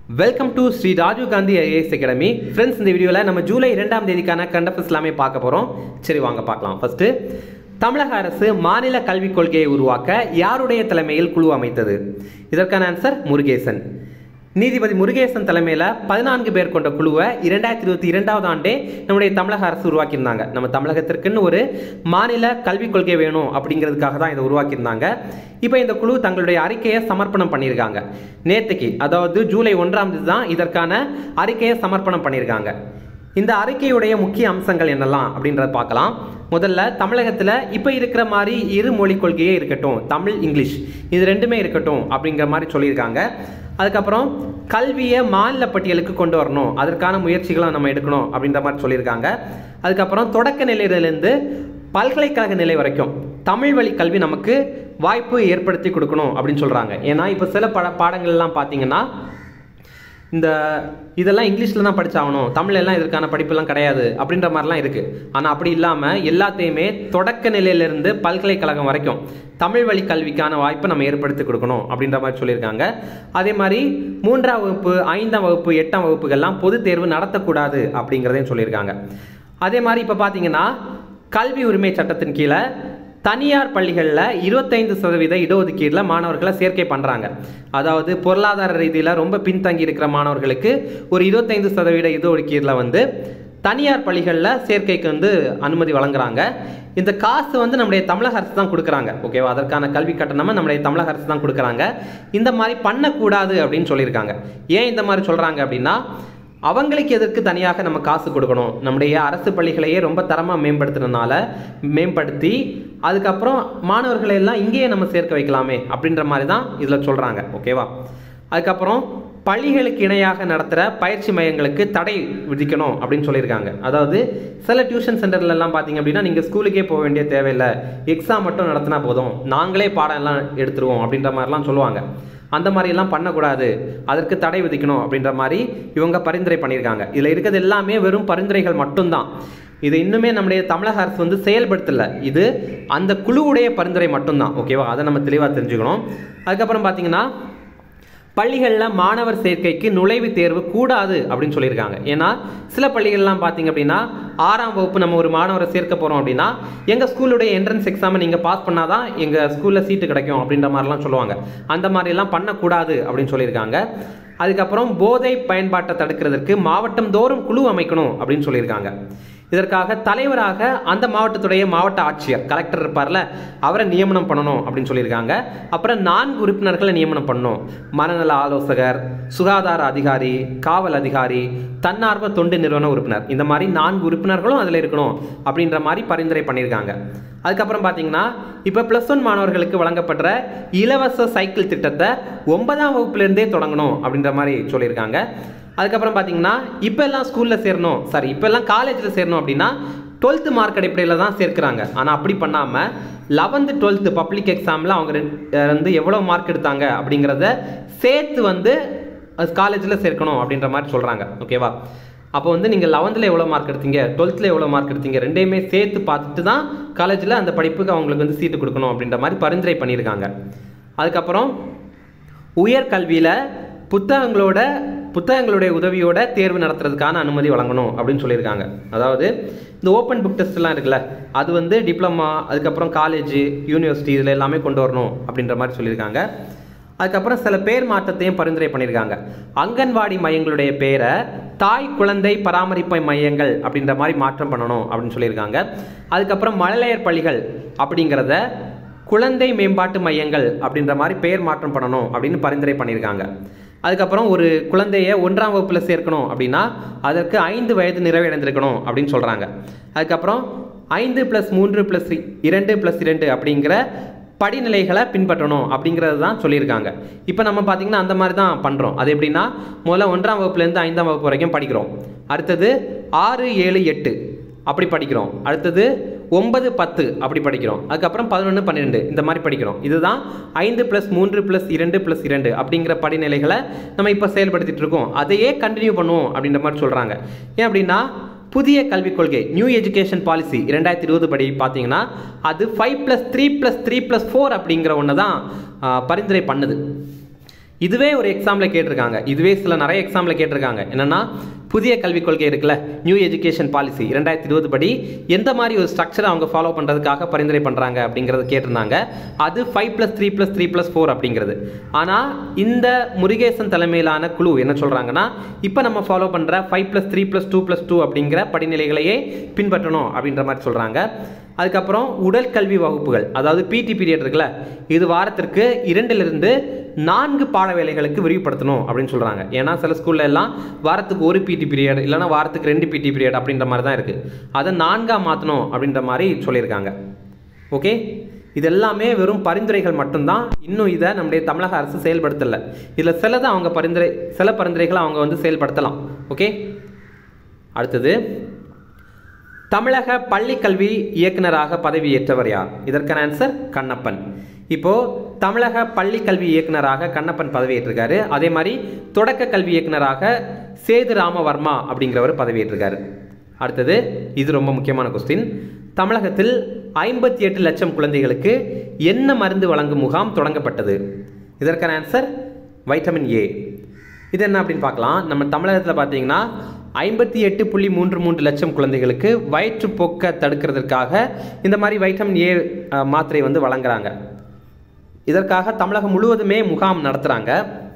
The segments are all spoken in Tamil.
welcome to Shri Rajiv Gandhi IAS academy friends இந்த வீடியோவில் நம்ம ஜூலை இரண்டாம் தேதிக்கான கண்டப் எல்லாமே பார்க்க போகிறோம் சரி வாங்க பார்க்கலாம் ஃபர்ஸ்ட் தமிழக அரசு மாநில கல்விக் கொள்கையை உருவாக்க யாருடைய தலைமையில் குழு அமைத்தது இதற்கான ஆன்சர் முருகேசன் நீதிபதி முருகேசன் தலைமையில் பதினான்கு பேர் கொண்ட குழுவை இரண்டாயிரத்தி இருபத்தி இரண்டாவது ஆண்டே நம்முடைய தமிழக அரசு உருவாக்கியிருந்தாங்க நம்ம தமிழகத்திற்குன்னு ஒரு மாநில கல்விக் கொள்கை வேணும் அப்படிங்கிறதுக்காக தான் இதை உருவாக்கியிருந்தாங்க இப்போ இந்த குழு தங்களுடைய அறிக்கையை சமர்ப்பணம் பண்ணியிருக்காங்க நேற்றுக்கு அதாவது ஜூலை ஒன்றாம் தேதி தான் இதற்கான அறிக்கையை சமர்ப்பணம் பண்ணியிருக்காங்க இந்த அறிக்கையுடைய முக்கிய அம்சங்கள் என்னெல்லாம் அப்படின்றத பார்க்கலாம் முதல்ல தமிழகத்தில் இப்போ இருக்கிற மாதிரி இரு மொழிக் கொள்கையே இருக்கட்டும் தமிழ் இங்கிலீஷ் இது ரெண்டுமே இருக்கட்டும் அப்படிங்கிற மாதிரி சொல்லியிருக்காங்க அதுக்கப்புறம் கல்வியை மாநில பட்டியலுக்கு கொண்டு வரணும் அதற்கான முயற்சிகளை நம்ம எடுக்கணும் அப்படின்ற மாதிரி சொல்லியிருக்காங்க அதுக்கப்புறம் தொடக்க நிலையிலிருந்து பல்கலைக்கழக நிலை வரைக்கும் தமிழ் வழி கல்வி நமக்கு வாய்ப்பு ஏற்படுத்தி கொடுக்கணும் அப்படின்னு சொல்கிறாங்க ஏன்னா இப்போ சில பட பாடங்கள்லாம் பார்த்தீங்கன்னா இந்த இதெல்லாம் இங்கிலீஷில் தான் படிச்சாகணும் தமிழ் எல்லாம் இதற்கான படிப்பெல்லாம் கிடையாது அப்படின்ற மாதிரிலாம் இருக்குது ஆனால் அப்படி இல்லாமல் எல்லாத்தையுமே தொடக்க நிலையிலிருந்து பல்கலைக்கழகம் வரைக்கும் தமிழ் வழி கல்விக்கான வாய்ப்பை நம்ம ஏற்படுத்தி கொடுக்கணும் அப்படின்ற மாதிரி சொல்லியிருக்காங்க அதே மாதிரி மூன்றாம் வகுப்பு ஐந்தாம் வகுப்பு எட்டாம் வகுப்புகள்லாம் பொது தேர்வு நடத்தக்கூடாது அப்படிங்கிறதையும் சொல்லியிருக்காங்க அதே மாதிரி இப்போ பார்த்தீங்கன்னா கல்வி உரிமை சட்டத்தின் கீழே தனியார் பள்ளிகளில் இருபத்தைந்து சதவீத இடஒதுக்கீடில் மாணவர்களை சேர்க்கை பண்ணுறாங்க அதாவது பொருளாதார ரீதியில் ரொம்ப பின்தங்கி இருக்கிற மாணவர்களுக்கு ஒரு இருபத்தைந்து சதவீத இடஒதுக்கீடில் வந்து தனியார் பள்ளிகளில் சேர்க்கைக்கு வந்து அனுமதி வழங்குறாங்க இந்த காசு வந்து நம்முடைய தமிழக அரசு தான் கொடுக்குறாங்க ஓகேவா அதற்கான கல்வி கட்டணமாக நம்முடைய தமிழக அரசு தான் கொடுக்குறாங்க இந்த மாதிரி பண்ணக்கூடாது அப்படின்னு சொல்லியிருக்காங்க ஏன் இந்த மாதிரி சொல்கிறாங்க அப்படின்னா அவங்களுக்கு எதற்கு தனியாக நம்ம காசு கொடுக்கணும் நம்முடைய அரசு பள்ளிகளையே ரொம்ப தரமாக மேம்படுத்துறதுனால மேம்படுத்தி அதுக்கப்புறம் மாணவர்களை எல்லாம் இங்கேயே நம்ம சேர்க்க வைக்கலாமே அப்படின்ற மாதிரி தான் இதில் சொல்கிறாங்க ஓகேவா அதுக்கப்புறம் பள்ளிகளுக்கு இணையாக நடத்துகிற பயிற்சி மையங்களுக்கு தடை விதிக்கணும் அப்படின்னு சொல்லியிருக்காங்க அதாவது சில டியூஷன் சென்டர்லலாம் பார்த்தீங்க அப்படின்னா நீங்கள் ஸ்கூலுக்கே போக வேண்டிய தேவையில்லை எக்ஸாம் மட்டும் நடத்தினா போதும் நாங்களே பாடம் எல்லாம் எடுத்துருவோம் அப்படின்ற மாதிரிலாம் சொல்லுவாங்க அந்த மாதிரிலாம் பண்ணக்கூடாது அதற்கு தடை விதிக்கணும் அப்படின்ற மாதிரி இவங்க பரிந்துரை பண்ணியிருக்காங்க இதில் இருக்கிறது எல்லாமே வெறும் பரிந்துரைகள் மட்டும்தான் இது இன்னுமே நம்முடைய தமிழக அரசு வந்து செயல்படுத்தலை இது அந்த குழுவுடைய பரிந்துரை மட்டும்தான் ஓகேவா அதை நம்ம தெளிவாக தெரிஞ்சுக்கணும் அதுக்கப்புறம் பார்த்தீங்கன்னா பள்ளிகளில் மாணவர் சேர்க்கைக்கு நுழைவுத் தேர்வு கூடாது அப்படின்னு சொல்லியிருக்காங்க ஏன்னா சில பள்ளிகள்லாம் பார்த்தீங்க அப்படின்னா ஆறாம் வகுப்பு நம்ம ஒரு மாணவரை சேர்க்க போகிறோம் அப்படின்னா எங்கள் ஸ்கூலுடைய என்ட்ரன்ஸ் எக்ஸாமை நீங்கள் பாஸ் பண்ணாதான் எங்கள் ஸ்கூலில் சீட்டு கிடைக்கும் அப்படின்ற மாதிரிலாம் சொல்லுவாங்க அந்த மாதிரிலாம் பண்ணக்கூடாது அப்படின்னு சொல்லியிருக்காங்க அதுக்கப்புறம் போதை பயன்பாட்டை தடுக்கிறதுக்கு மாவட்டம் தோறும் குழு அமைக்கணும் அப்படின்னு சொல்லியிருக்காங்க இதற்காக தலைவராக அந்த மாவட்டத்துடைய மாவட்ட ஆட்சியர் கலெக்டர் இருப்பார்ல அவரை நியமனம் பண்ணணும் அப்படின்னு சொல்லியிருக்காங்க அப்புறம் நான்கு உறுப்பினர்களை நியமனம் பண்ணணும் மனநல ஆலோசகர் சுகாதார அதிகாரி காவல் அதிகாரி தன்னார்வ தொண்டு நிறுவன உறுப்பினர் இந்த மாதிரி நான்கு உறுப்பினர்களும் அதில் இருக்கணும் அப்படின்ற மாதிரி பரிந்துரை பண்ணியிருக்காங்க அதுக்கப்புறம் பார்த்தீங்கன்னா இப்போ ப்ளஸ் ஒன் மாணவர்களுக்கு வழங்கப்படுற இலவச சைக்கிள் திட்டத்தை ஒன்பதாம் வகுப்புலேருந்தே தொடங்கணும் அப்படின்ற மாதிரி சொல்லியிருக்காங்க அதுக்கப்புறம் பார்த்தீங்கன்னா இப்போ எல்லாம் ஸ்கூலில் சேரணும் சாரி இப்போ எல்லாம் காலேஜில் சேரணும் அப்படின்னா டுவெல்த்து மார்க் அடிப்படையில் தான் சேர்க்குறாங்க ஆனால் அப்படி பண்ணாமல் லெவன்த்து டுவெல்த்து பப்ளிக் எக்ஸாமில் அவங்க வந்து எவ்வளோ மார்க் எடுத்தாங்க அப்படிங்கிறத சேர்த்து வந்து காலேஜில் சேர்க்கணும் அப்படின்ற மாதிரி சொல்கிறாங்க ஓகேவா அப்போ வந்து நீங்கள் லெவன்த்தில் எவ்வளோ மார்க் எடுத்தீங்க டுவெல்த்தில் எவ்வளோ மார்க் எடுத்தீங்க ரெண்டையுமே சேர்த்து பார்த்துட்டு தான் காலேஜில் அந்த படிப்புக்கு அவங்களுக்கு வந்து சீட்டு கொடுக்கணும் அப்படின்ற மாதிரி பரிந்துரை பண்ணியிருக்காங்க அதுக்கப்புறம் உயர்கல்வியில் புத்தகங்களோட புத்தகங்களுடைய உதவியோட தேர்வு நடத்துறதுக்கான அனுமதி வழங்கணும் அப்படின்னு சொல்லியிருக்காங்க அதாவது இந்த ஓப்பன் புக் டெஸ்ட்லாம் இருக்குல்ல அது வந்து டிப்ளமா அதுக்கப்புறம் காலேஜ் யூனிவர்சிட்டி இதில் எல்லாமே கொண்டு வரணும் அப்படின்ற மாதிரி சொல்லியிருக்காங்க அதுக்கப்புறம் சில பேர் மாற்றத்தையும் பரிந்துரை பண்ணியிருக்காங்க அங்கன்வாடி மையங்களுடைய பேரை தாய் குழந்தை பராமரிப்பு மையங்கள் அப்படின்ற மாதிரி மாற்றம் பண்ணணும் அப்படின்னு சொல்லியிருக்காங்க அதுக்கப்புறம் மழலையர் பள்ளிகள் அப்படிங்கிறத குழந்தை மேம்பாட்டு மையங்கள் அப்படின்ற மாதிரி பெயர் மாற்றம் பண்ணணும் அப்படின்னு பரிந்துரை பண்ணியிருக்காங்க அதுக்கப்புறம் ஒரு குழந்தைய ஒன்றாம் வகுப்பில் சேர்க்கணும் அப்படின்னா அதற்கு ஐந்து வயது நிறைவடைந்திருக்கணும் அப்படின்னு சொல்கிறாங்க அதுக்கப்புறம் ஐந்து ப்ளஸ் மூன்று ப்ளஸ் இரண்டு ப்ளஸ் இரண்டு அப்படிங்கிற படிநிலைகளை பின்பற்றணும் அப்படிங்கிறது தான் சொல்லியிருக்காங்க இப்போ நம்ம பார்த்திங்கன்னா அந்த மாதிரி தான் பண்ணுறோம் அது எப்படின்னா முதல்ல ஒன்றாம் வகுப்புலேருந்து ஐந்தாம் வகுப்பு வரைக்கும் படிக்கிறோம் அடுத்தது ஆறு ஏழு எட்டு அப்படி படிக்கிறோம் அடுத்தது ஒன்பது பத்து அப்படி படிக்கிறோம் அதுக்கப்புறம் பதினொன்று பன்னிரெண்டு இந்த மாதிரி படிக்கிறோம் இதுதான் ஐந்து ப்ளஸ் மூன்று ப்ளஸ் இரண்டு ப்ளஸ் இரண்டு அப்படிங்கிற படிநிலைகளை நம்ம இப்போ செயல்படுத்திட்டு இருக்கோம் அதையே கண்டினியூ பண்ணுவோம் அப்படின்ற மாதிரி சொல்கிறாங்க ஏன் அப்படின்னா புதிய கல்விக் கொள்கை நியூ எஜுகேஷன் பாலிசி இரண்டாயிரத்தி இருபது படி பார்த்தீங்கன்னா அது five plus three plus three plus four அப்படிங்கிற ஒன்று தான் பரிந்துரை பண்ணுது இதுவே ஒரு எக்ஸாமில் கேட்டிருக்காங்க இதுவே சில நிறைய எக்ஸாமில் கேட்டிருக்காங்க என்னன்னா புதிய கல்விக் கொள்கை இருக்குல்ல நியூ எஜுகேஷன் பாலிசி இரண்டாயிரத்தி இருபது படி எந்த மாதிரி ஒரு ஸ்ட்ரக்சரை அவங்க ஃபாலோ பண்ணுறதுக்காக பரிந்துரை பண்ணுறாங்க அப்படிங்கிறது கேட்டிருந்தாங்க அது five plus three plus three plus four அப்படிங்கிறது ஆனால் இந்த முருகேசன் தலைமையிலான குழு என்ன சொல்கிறாங்கன்னா இப்போ நம்ம ஃபாலோ பண்ணுற five plus three plus two plus two அப்படிங்கிற படிநிலைகளையே பின்பற்றணும் அப்படின்ற மாதிரி சொல்கிறாங்க அதுக்கப்புறம் உடற்கல்வி வகுப்புகள் அதாவது பிடி பீரியட் இருக்குல்ல இது வாரத்திற்கு இரண்டிலிருந்து நான்கு பாட வேலைகளுக்கு விரிவுபடுத்தணும் அப்படின்னு சொல்கிறாங்க ஏன்னா சில ஸ்கூல்ல எல்லாம் வாரத்துக்கு ஒரு பிடி பீரியட் இல்லைன்னா வாரத்துக்கு ரெண்டு பிடி பீரியட் அப்படின்ற மாதிரி தான் இருக்குது அதை நான்காக மாற்றணும் அப்படின்ற மாதிரி சொல்லியிருக்காங்க ஓகே இது எல்லாமே வெறும் பரிந்துரைகள் மட்டும்தான் இன்னும் இதை நம்முடைய தமிழக அரசு செயல்படுத்தலை இதில் சிலதை அவங்க பரிந்துரை சில பரிந்துரைகளை அவங்க வந்து செயல்படுத்தலாம் ஓகே அடுத்தது தமிழக பள்ளி கல்வி இயக்குனராக பதவியேற்றவர் யார் இதற்கான ஆன்சர் கண்ணப்பன் இப்போ தமிழக பள்ளி கல்வி இயக்குனராக கண்ணப்பன் பதவியேற்றிருக்காரு அதே மாதிரி தொடக்க கல்வி இயக்குனராக சேது ராமவர்மா அப்படிங்கிறவர் பதவியேற்றிருக்காரு அடுத்தது இது ரொம்ப முக்கியமான கொஸ்டின் தமிழகத்தில் ஐம்பத்தி எட்டு லட்சம் குழந்தைகளுக்கு என்ன மருந்து வழங்கும் முகாம் தொடங்கப்பட்டது இதற்கான ஆன்சர் வைட்டமின் ஏ இது என்ன அப்படின்னு பார்க்கலாம் நம்ம தமிழகத்தில் பார்த்தீங்கன்னா ஐம்பத்தி எட்டு புள்ளி மூன்று மூன்று லட்சம் குழந்தைகளுக்கு வயிற்றுப்போக்கை தடுக்கிறதுக்காக இந்த மாதிரி வைட்டமின் ஏ அஹ், மாத்திரை வந்து வழங்குறாங்க இதற்காக தமிழகம் முழுவதுமே முகாம் நடத்துகிறாங்க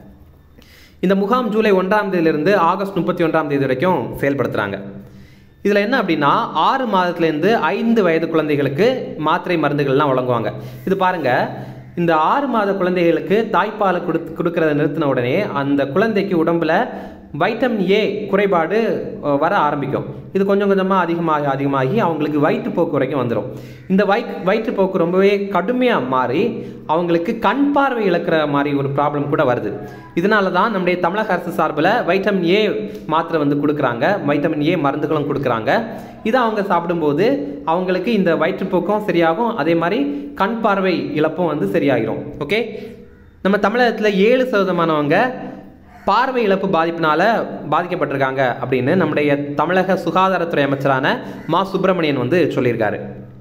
இந்த முகாம் ஜூலை ஒன்றாம் தேதியிலிருந்து ஆகஸ்ட் முப்பத்தி ஒன்றாம் தேதி வரைக்கும் செயல்படுத்துகிறாங்க இதில் என்ன அப்படின்னா ஆறு மாதத்துலேருந்து ஐந்து வயது குழந்தைகளுக்கு மாத்திரை மருந்துகள்லாம் வழங்குவாங்க இது பாருங்க இந்த ஆறு மாத குழந்தைகளுக்கு தாய்ப்பால் கொடு கொடுக்கறத நிறுத்தின உடனே அந்த குழந்தைக்கு உடம்புல வைட்டமின் ஏ குறைபாடு அஹ், வர ஆரம்பிக்கும் இது கொஞ்சம் கொஞ்சமாக அதிகமாகி அதிகமாகி அவங்களுக்கு வயிற்றுப்போக்கு வரைக்கும் வந்துடும் இந்த வை வயிற்றுப்போக்கு ரொம்பவே கடுமையாக மாறி அவங்களுக்கு கண் பார்வை இழக்கிற மாதிரி ஒரு ப்ராப்ளம் கூட வருது இதனால தான் நம்முடைய தமிழக அரசு சார்பில் வைட்டமின் ஏ மாத்திரை வந்து கொடுக்குறாங்க வைட்டமின் ஏ மருந்துகளும் கொடுக்குறாங்க இதை அவங்க சாப்பிடும்போது அவங்களுக்கு இந்த வயிற்றுப்போக்கும் சரியாகும் அதே மாதிரி கண் பார்வை இழப்பும் வந்து சரியாகிரும் ஓகே நம்ம தமிழகத்தில் ஏழு சதவீதமானவங்க பார்வை இழப்பு பாதிப்பினால பாதிக்கப்பட்டிருக்காங்க அப்படின்னு நம்முடைய தமிழக சுகாதாரத்துறை அமைச்சரான மா சுப்பிரமணியன் வந்து சொல்லியிருக்காரு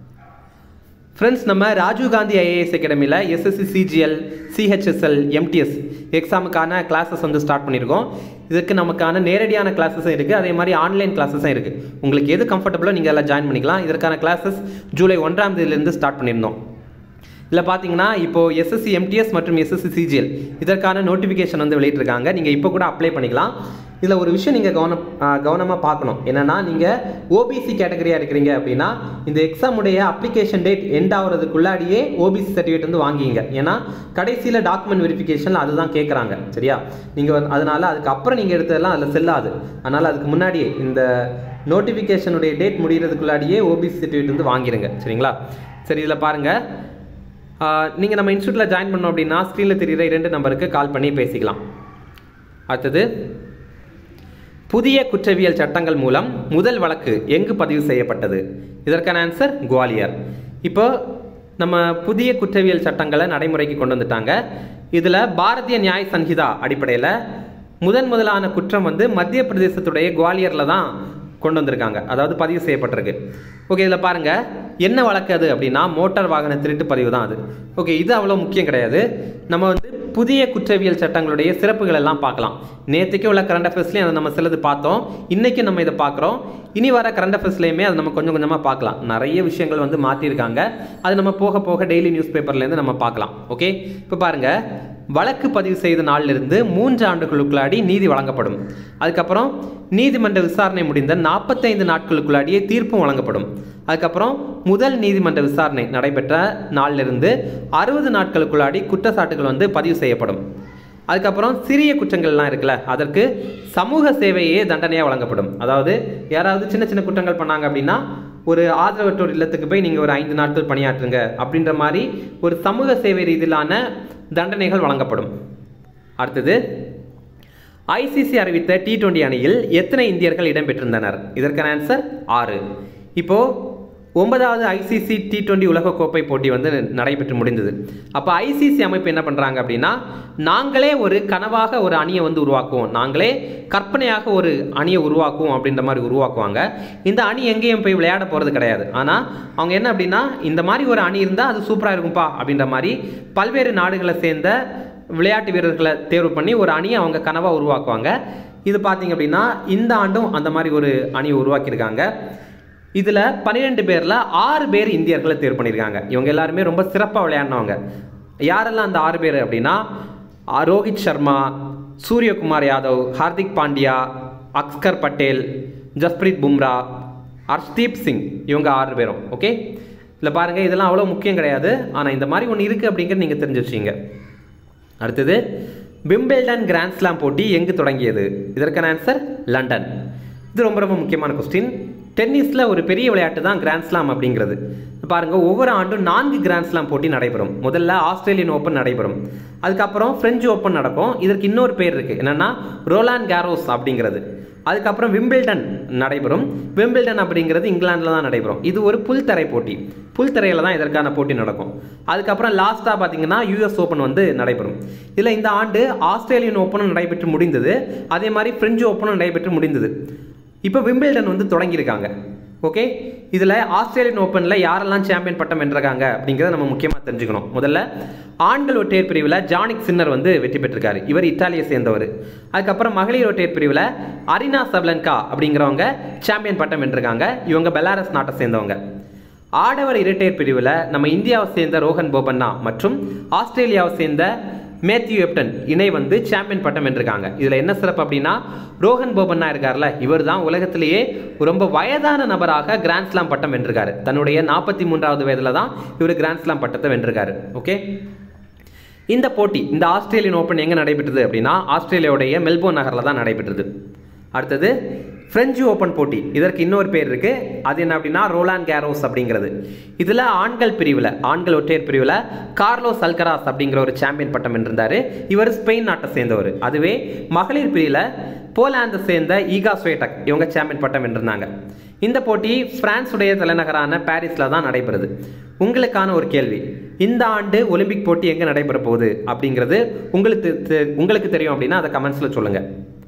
ஃப்ரெண்ட்ஸ் நம்ம ராஜீவ்காந்தி ஐஏஎஸ் அகாடமியில் SSC CGL CHSL MTS எக்ஸாமுக்கான classes வந்து ஸ்டார்ட் பண்ணியிருக்கோம் இதுக்கு நமக்கான நேரடியான கிளாஸஸும் இருக்குது அதே மாதிரி ஆன்லைன் கிளாஸஸும் இருக்குது உங்களுக்கு எது கம்ஃபர்டபுளோ நீங்கள் எல்லாம் ஜாயின் பண்ணிக்கலாம் இதற்கான கிளாஸஸ் ஜூலை ஒன்றாம் தேதியிலேருந்து ஸ்டார்ட் பண்ணியிருந்தோம் இதில் பார்த்தீங்கன்னா இப்போ எஸ்எஸ்சி எம்டிஎஸ் மற்றும் எஸ்எஸ்சி சிஜிஎல் இதற்கான நோட்டிஃபிகேஷன் வந்து வெளியிட்டிருக்காங்க நீங்கள் இப்போ கூட அப்ளை பண்ணிக்கலாம் இதில் ஒரு விஷயம் நீங்கள் கவனம் கவனமாக பார்க்கணும் என்னென்னா நீங்கள் ஓபிசி கேட்டகரியாக இருக்கிறீங்க அப்படின்னா இந்த எக்ஸாமுடைய அப்ளிகேஷன் டேட் எண்ட் ஆகிறதுக்குள்ளாடியே ஓபிசி சர்டிஃபிகேட் வந்து வாங்கிங்க ஏன்னா கடைசியில் டாக்குமெண்ட் வெரிஃபிகேஷன் அதுதான் கேட்குறாங்க சரியா நீங்கள் அதனால் அதுக்கு அப்புறம் நீங்கள் எடுத்ததெல்லாம் அதில் செல்லாது அதனால் அதுக்கு முன்னாடியே இந்த நோட்டிஃபிகேஷனுடைய டேட் முடிகிறதுக்குள்ளாடியே ஓபிசி சர்டிஃபிகேட் வந்து வாங்கிடுங்க சரிங்களா சரி இதில் பாருங்கள் நீங்கள் நம்ம இன்ஸ்டியூட்டில் ஜாயின் பண்ணோம் அப்படின்னா ஸ்க்ரீனில் தெரியுற இரண்டு நம்பருக்கு கால் பண்ணி பேசிக்கலாம் அடுத்தது புதிய குற்றவியல் சட்டங்கள் மூலம் முதல் வழக்கு எங்கு பதிவு செய்யப்பட்டது இதற்கான ஆன்சர் குவாலியர் இப்போ நம்ம புதிய குற்றவியல் சட்டங்களை நடைமுறைக்கு கொண்டு வந்துட்டாங்க இதில் பாரதிய நியாய் சன்ஹிதா அடிப்படையில் முதன் முதலான குற்றம் வந்து மத்திய பிரதேசத்துடைய குவாலியரில் தான் கொண்டு வந்திருக்காங்க அதாவது பதிவு செய்யப்பட்டிருக்கு ஓகே இதில் பாருங்க என்ன வழக்கு அது அப்படின்னா மோட்டார் வாகன திருட்டு பதிவு தான் அது ஓகே இது அவ்வளோ முக்கியம் கிடையாது நம்ம வந்து புதிய குற்றவியல் சட்டங்களுடைய சிறப்புகள் எல்லாம் பார்க்கலாம் நேற்றுக்கே உள்ள கரண்ட் அஃபேர்ஸ்லேயும் அதை நம்ம சிலது பார்த்தோம் இன்றைக்கி நம்ம இதை பார்க்குறோம் இனி வர கரண்ட் அஃபேர்ஸ்லேயுமே அதை நம்ம கொஞ்சம் கொஞ்சமாக பார்க்கலாம் நிறைய விஷயங்கள் வந்து மாற்றிருக்காங்க அது நம்ம போக போக டெய்லி நியூஸ் பேப்பர்லேருந்து நம்ம பார்க்கலாம் ஓகே இப்போ பாருங்கள் வழக்கு பதிவு செய்த நாளிலிருந்து மூன்று ஆண்டுகளுக்குள்ளாடி நீதி வழங்கப்படும் அதுக்கப்புறம் நீதிமன்ற விசாரணை முடிந்த நாற்பத்தைந்து நாட்களுக்குள்ளாடியே தீர்ப்பும் வழங்கப்படும் அதுக்கப்புறம் முதல் நீதிமன்ற விசாரணை நடைபெற்ற நாளிலிருந்து அறுபது நாட்களுக்குள்ளாடி குற்றச்சாட்டுகள் வந்து பதிவு செய்யப்படும் அதுக்கப்புறம் சிறிய குற்றங்கள்லாம் இருக்குல்ல அதற்கு சமூக சேவையே தண்டனையாக வழங்கப்படும் அதாவது யாராவது சின்ன சின்ன குற்றங்கள் பண்ணாங்க அப்படின்னா ஒரு ஆதரவற்றோர் இல்லத்துக்கு போய் நீங்கள் ஒரு ஐந்து நாட்கள் பணியாற்றுங்க அப்படின்ற மாதிரி ஒரு சமூக சேவை ரீதியிலான தண்டனைகள் வழங்கப்படும் அடுத்தது ஐசிசி அறிவித்த டி டுவெண்டி அணியில் எத்தனை இந்தியர்கள் இடம்பெற்றிருந்தனர் இதற்கான ஆன்சர் ஆறு இப்போ ஒன்பதாவது ஐசிசி டி டுவெண்டி உலகக்கோப்பை போட்டி வந்து நடைபெற்று முடிந்தது அப்போ ஐசிசி அமைப்பு என்ன பண்ணுறாங்க அப்படின்னா நாங்களே ஒரு கனவாக ஒரு அணியை வந்து உருவாக்குவோம் நாங்களே கற்பனையாக ஒரு அணியை உருவாக்குவோம் அப்படின்ற மாதிரி உருவாக்குவாங்க இந்த அணி எங்கேயும் போய் விளையாட போகிறது கிடையாது ஆனால் அவங்க என்ன அப்படின்னா இந்த மாதிரி ஒரு அணி இருந்தால் அது சூப்பராக இருக்கும்பா அப்படின்ற மாதிரி பல்வேறு நாடுகளை சேர்ந்த விளையாட்டு வீரர்களை தேர்வு பண்ணி ஒரு அணியை அவங்க கனவாக உருவாக்குவாங்க இது பார்த்தீங்க அப்படின்னா இந்த ஆண்டும் அந்த மாதிரி ஒரு அணியை உருவாக்கியிருக்காங்க இதில் பன்னிரெண்டு பேரில் ஆறு பேர் இந்தியர்களை தேர்வு பண்ணியிருக்காங்க இவங்க எல்லாருமே ரொம்ப சிறப்பாக விளையாடினவங்க யாரெல்லாம் அந்த ஆறு பேர் அப்படின்னா ஆ, ரோஹித் சர்மா சூரியகுமார் யாதவ் ஹார்திக் பாண்டியா அக்ஸ்கர் பட்டேல் ஜஸ்பிரீத் பும்ரா ஹர்ஷ்தீப் சிங் இவங்க ஆறு பேரும் ஓகே இதில் பாருங்கள் இதெல்லாம் அவ்வளோ முக்கியம் கிடையாது ஆனால் இந்த மாதிரி ஒன்று இருக்குது அப்படிங்கிறது நீங்கள் தெரிஞ்சு வச்சிங்க அடுத்தது விம்பிள்டன் கிராண்ட் ஸ்லாம் போட்டி எங்கு தொடங்கியது இதற்கான ஆன்சர் லண்டன் இது ரொம்ப ரொம்ப முக்கியமான கொஸ்டின் டென்னிஸில் ஒரு பெரிய விளையாட்டு தான் கிராண்ட் ஸ்லாம் அப்படிங்கிறது பாருங்க ஒவ்வொரு ஆண்டும் நான்கு கிராண்ட் ஸ்லாம் போட்டி நடைபெறும் முதல்ல ஆஸ்திரேலியன் ஓப்பன் நடைபெறும் அதுக்கப்புறம் பிரெஞ்சு ஓப்பன் நடக்கும் இதற்கு இன்னொரு பேர் இருக்கு என்னன்னா ரோலான் கேரோஸ் அப்படிங்கிறது அதுக்கப்புறம் விம்பிள்டன் நடைபெறும் விம்பிள்டன் அப்படிங்கிறது இங்கிலாந்தில் தான் நடைபெறும் இது ஒரு புல்தரை போட்டி புல்தரையில் தான் இதற்கான போட்டி நடக்கும் அதுக்கப்புறம் லாஸ்ட்டாக பார்த்தீங்கன்னா யூஎஸ் ஓப்பன் வந்து நடைபெறும் இதில் இந்த ஆண்டு ஆஸ்திரேலியன் ஓப்பனும் நடைபெற்று முடிந்தது அதே மாதிரி பிரெஞ்சு ஓப்பனும் நடைபெற்று முடிந்தது இப்போ விம்பிள்டன் வந்து தொடங்கியிருக்காங்க ஓகே இதில் ஆஸ்திரேலியன் ஓப்பனில் யாரெல்லாம் சாம்பியன் பட்டம் வென்றிருக்காங்க அப்படிங்கிறத நம்ம முக்கியமாக தெரிஞ்சுக்கணும் முதல்ல ஆண்கள் ஒற்றையர் பிரிவில் ஜானிக் சின்னர் வந்து வெற்றி பெற்றிருக்காரு இவர் இத்தாலியை சேர்ந்தவர் அதுக்கப்புறம் மகளிர் ஒற்றையர் பிரிவில் அரினா சப்லன்கா அப்படிங்கிறவங்க சாம்பியன் பட்டம் வென்றிருக்காங்க இவங்க பெலாரஸ் நாட்டை சேர்ந்தவங்க ஆடவர் இரட்டையர் பிரிவில் நம்ம இந்தியாவை சேர்ந்த ரோஹன் போபண்ணா மற்றும் ஆஸ்திரேலியாவை சேர்ந்த மேத்யூ எப்டன் இணை வந்து சாம்பியன் பட்டம் வென்றிருக்காங்க இதில் என்ன சிறப்பு அப்படின்னா ரோஹன் போபண்ணா இருக்கார்ல இவர் தான் உலகத்திலேயே ரொம்ப வயதான நபராக கிராண்ட் ஸ்லாம் பட்டம் வென்றிருக்காரு தன்னுடைய நாற்பத்தி மூன்றாவது வயதில் தான் இவர் கிராண்ட் ஸ்லாம் பட்டத்தை வென்றிருக்காரு ஓகே இந்த போட்டி இந்த ஆஸ்திரேலியன் ஓப்பன் எங்கே நடைபெற்றது அப்படின்னா ஆஸ்திரேலியாவுடைய மெல்போர்ன் நகரில் தான் நடைபெற்றது அடுத்தது பிரெஞ்சு ஓப்பன் போட்டி இதற்கு இன்னொரு பேர் இருக்கு அது என்ன அப்படின்னா ரோலான் கேரோஸ் அப்படிங்கிறது இதில் ஆண்கள் பிரிவில் ஆண்கள் ஒற்றையர் பிரிவில் கார்லோஸ் அல்கராஸ் அப்படிங்கிற ஒரு சாம்பியன் பட்டம் வென்றிருந்தாரு இவர் ஸ்பெயின் நாட்டை சேர்ந்தவர் அதுவே மகளிர் பிரிவில் போலாந்தை சேர்ந்த ஈகா ஸ்வேட்டக் இவங்க சாம்பியன் பட்டம் வென்றிருந்தாங்க இந்த போட்டி பிரான்ஸுடைய தலைநகரான பாரிஸில் தான் நடைபெறுது உங்களுக்கான ஒரு கேள்வி இந்த ஆண்டு ஒலிம்பிக் போட்டி எங்கே நடைபெற போகுது அப்படிங்கிறது உங்களுக்கு தெ- உங்களுக்கு தெரியும் அப்படின்னா அதை கமெண்ட்ஸில் சொல்லுங்கள்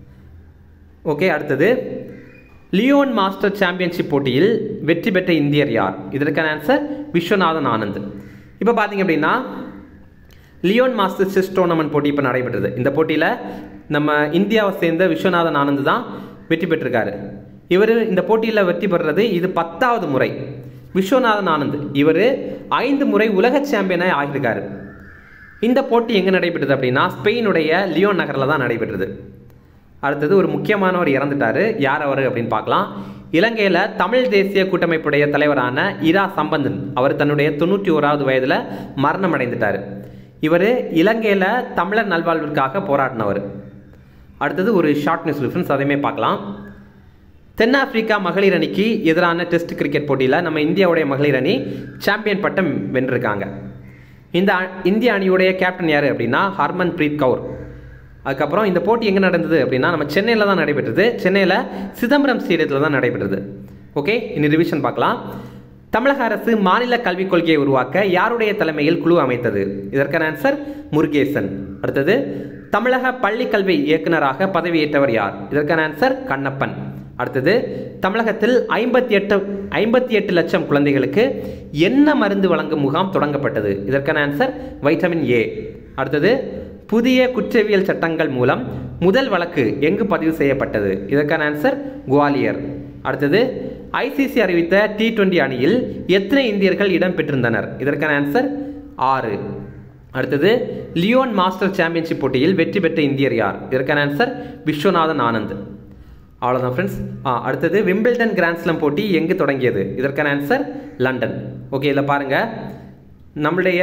ஓகே அடுத்தது லியோன் மாஸ்டர் சாம்பியன்ஷிப் போட்டியில் வெற்றி பெற்ற இந்தியர் யார் இதற்கான ஆன்சர் விஸ்வநாதன் ஆனந்த் இப்போ பார்த்தீங்க அப்படின்னா லியோன் மாஸ்டர் செஸ் டோர்னமெண்ட் போட்டி இப்போ நடைபெற்றது இந்த போட்டியில் நம்ம இந்தியாவை சேர்ந்த விஸ்வநாதன் ஆனந்த் தான் வெற்றி பெற்றிருக்காரு இவர் இந்த போட்டியில் வெற்றி பெறுறது இது பத்தாவது முறை விஸ்வநாதன் ஆனந்த் இவர் ஐந்து முறை உலக சாம்பியனாக ஆகியிருக்காரு இந்த போட்டி எங்கே நடைபெற்றது அப்படின்னா ஸ்பெயினுடைய லியோன் நகரில் தான் நடைபெற்றது அடுத்தது ஒரு முக்கியமானவர் இறந்துட்டாரு யார் அவர் அப்படின்னு பார்க்கலாம் இலங்கையில் தமிழ் தேசிய கூட்டமைப்புடைய தலைவரான இரா சம்பந்தன் அவர் தன்னுடைய தொண்ணூற்றி ஓராவது வயதில் மரணம் அடைந்துட்டார் இவர் இலங்கையில் தமிழர் நல்வாழ்விற்காக போராடினவர் அடுத்தது ஒரு ஷார்ட் நியூஸ் ரிஃபரன்ஸ் அதையுமே பார்க்கலாம் தென்னாப்பிரிக்கா மகளிர் அணிக்கு எதிரான டெஸ்ட் கிரிக்கெட் போட்டியில் நம்ம இந்தியாவுடைய மகளிர் அணி சாம்பியன் பட்டம் வென்றிருக்காங்க இந்த அ- இந்திய அணியுடைய கேப்டன் யார் அப்படின்னா ஹர்மன் பிரீத் கவுர் அதுக்கப்புறம் இந்த போட்டி எங்கே நடந்தது அப்படின்னா நம்ம சென்னையில் தான் நடைபெற்றது சென்னையில் சிதம்பரம் ஸ்டேடியத்தில் தான் நடைபெற்றது ஓகே இனி ரிவிஷன் பார்க்கலாம் தமிழக அரசு மாநில கல்விக் கொள்கையை உருவாக்க யாருடைய தலைமையில் குழு அமைத்தது இதற்கான ஆன்சர் முருகேசன் அடுத்தது தமிழக பள்ளி கல்வி இயக்குனராக பதவியேற்றவர் யார் இதற்கான ஆன்சர் கண்ணப்பன் அடுத்தது தமிழகத்தில் ஐம்பத்தி எட்டு ஐம்பத்தி எட்டு லட்சம் குழந்தைகளுக்கு என்ன மருந்து வழங்கும் முகாம் தொடங்கப்பட்டது இதற்கான ஆன்சர் வைட்டமின் ஏ அடுத்தது புதிய குற்றவியல் சட்டங்கள் மூலம் முதல் வழக்கு எங்கு பதிவு செய்யப்பட்டது இதற்கான ஆன்சர் குவாலியர் அடுத்தது ஐசிசி அறிவித்த டி டுவெண்டி அணியில் எத்தனை இந்தியர்கள் இடம் பெற்றிருந்தனர் இதற்கான ஆன்சர் ஆறு அடுத்தது லியோன் மாஸ்டர் சாம்பியன்ஷிப் போட்டியில் வெற்றி பெற்ற இந்தியர் யார் இதற்கான ஆன்சர் விஸ்வநாதன் ஆனந்த் அவ்வளோதான் ஃப்ரெண்ட்ஸ் அடுத்தது விம்பிள்டன் கிராண்ட்ஸ்லாம் போட்டி எங்கு தொடங்கியது இதற்கான ஆன்சர் லண்டன் ஓகே இதில் பாருங்கள் நம்மளுடைய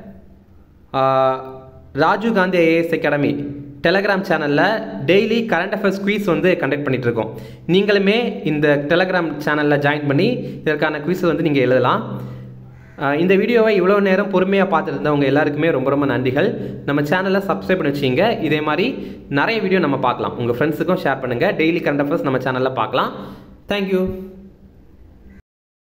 ஆ, Rajiv Gandhi IAS academy Telegram சேனலில் டெய்லி கரண்ட் அஃபேர்ஸ் குவீஸ் வந்து கண்டக்ட் பண்ணிட்டு இருக்கோம் நீங்களுமே இந்த டெலகிராம் சேனலில் ஜாயின் பண்ணி இதற்கான குவீஸ் வந்து நீங்கள் எழுதலாம் ஆ, இந்த வீடியோவை இவ்வளோ நேரம் பொறுமையாக பார்த்துட்டு இருந்தவங்க எல்லாருக்குமே ரொம்ப ரொம்ப நன்றிகள் நம்ம சேனலை சப்ஸ்கிரைப் பண்ணி வச்சிங்க இதே மாதிரி நிறைய வீடியோ நம்ம பார்க்கலாம் உங்கள் ஃப்ரெண்ட்ஸுக்கும் ஷேர் பண்ணுங்கள் டெய்லி கரண்ட் அஃபேர்ஸ் நம்ம சேனலில் பார்க்கலாம் தேங்க்யூ